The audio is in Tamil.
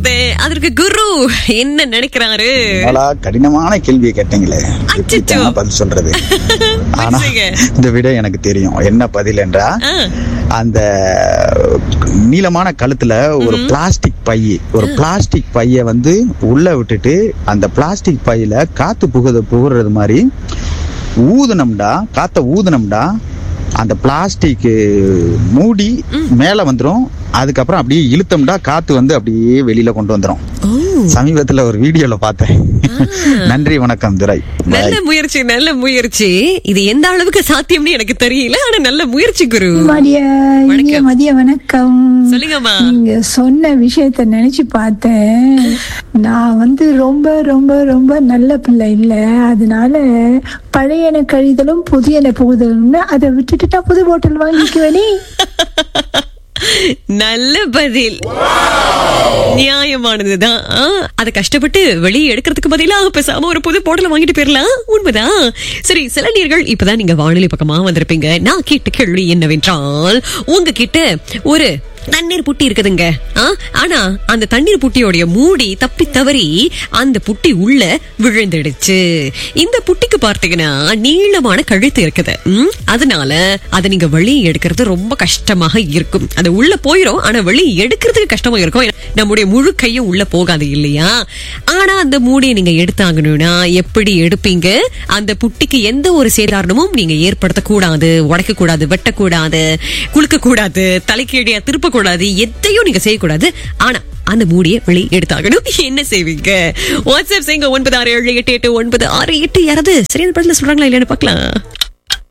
கொடுத்தேன் அதற்கு குரு என்ன நினைக்கிறாரு என்னடா கடினமான கேள்வியை கேட்டீங்களே எப்படி அச்சச்சோ. தான் பதில் சொல்றது ஆனா புரிஞ்சுங்க. இந்த விட எனக்கு தெரியும் என்ன பதில் என்றா ஆ. அந்த நீளமான கழுத்துல ஒரு பிளாஸ்டிக் பை ஒரு பிளாஸ்டிக் பைய வந்து உள்ள விட்டுட்டு அந்த பிளாஸ்டிக் பையில காத்து புகுத புகுறது மாதிரி ஊதுனம்டா காத்த ஊதுனம்டா அந்த பிளாஸ்டிக் மூடி மேல வந்துரும் அதுக்கப்புறம் அப்படியே இழுத்தம்டா காத்து வந்து அப்படியே வெளியில கொண்டு வந்துரும் ஓ சமீபத்துல ஒரு வீடியோல பார்த்தேன் நன்றி வணக்கம் துரை நல்ல முயற்சி நல்ல முயற்சி இது எந்த அளவுக்கு சாத்தியம்னு எனக்கு தெரியல ஆனா நல்ல முயற்சி குரு மதிய இனிய வணக்கம். மதிய வணக்கம் சொல்லுங்கம்மா நீங்க சொன்ன விஷயத்த நினைச்சு பார்த்தேன் நான் வந்து ரொம்ப ரொம்ப ரொம்ப நல்ல பிள்ளை இல்ல அதனால பழையன கழிதலும் புதியன புகுதலும்னு அதை விட்டுட்டு நான் புது போட்டல் வாங்கிக்குவேனே நல்ல பதில் நியாயமானதுதான் ஆ, அதை கஷ்டப்பட்டு வெளியே எடுக்கிறதுக்கு பதிலா பேசாம ஒரு புது போட்டல வாங்கிட்டு போயிடலாம் உண்மைதான் சரி சில நீர்கள் இப்பதான் நீங்க வானொலி பக்கமா வந்திருப்பீங்க நான் கேட்ட கேள்வி என்னவென்றால் உங்ககிட்ட ஒரு தண்ணீர் புட்டி இருக்குதுங்க ஆ, ஆனா அந்த தண்ணீர் புட்டியோடைய மூடி தப்பி தவறி அந்த புட்டி உள்ள விழுந்துடுச்சு இந்த புட்டிக்கு பார்த்தீங்கன்னா நீளமான கழுத்து இருக்குது ம், அதனால அதை நீங்க வெளியே எடுக்கிறது ரொம்ப கஷ்டமாக இருக்கும் அது உள்ள போயிரும் ஆனா வெளியே எடுக்கிறதுக்கு கஷ்டமா இருக்கும் ஏன்னா, நம்முடைய முழு கையும் உள்ள போகாது இல்லையா ஆனா அந்த மூடியை நீங்க எடுத்தாங்கணும்னா எப்படி எடுப்பீங்க அந்த புட்டிக்கு எந்த ஒரு சேதாரணமும் நீங்க ஏற்படுத்த கூடாது உடைக்க கூடாது வெட்டக்கூடாது குளுக்க கூடாது தலைக்கீழியா திருப்ப கூடாது எதையும் நீங்க செய்யக்கூடாது ஆனா அந்த மூடியை வெளியே எடுத்தாகணும் என்ன செய்வீங்க வாட்ஸ்அப் செய்யுங்க ஒன்பது ஆறு ஏழு எட்டு எட்டு ஒன்பது ஆறு எட்டு யாராவது சரியான பதில சொல்றாங்களா இல்லைன்னு பார்க்கலாம்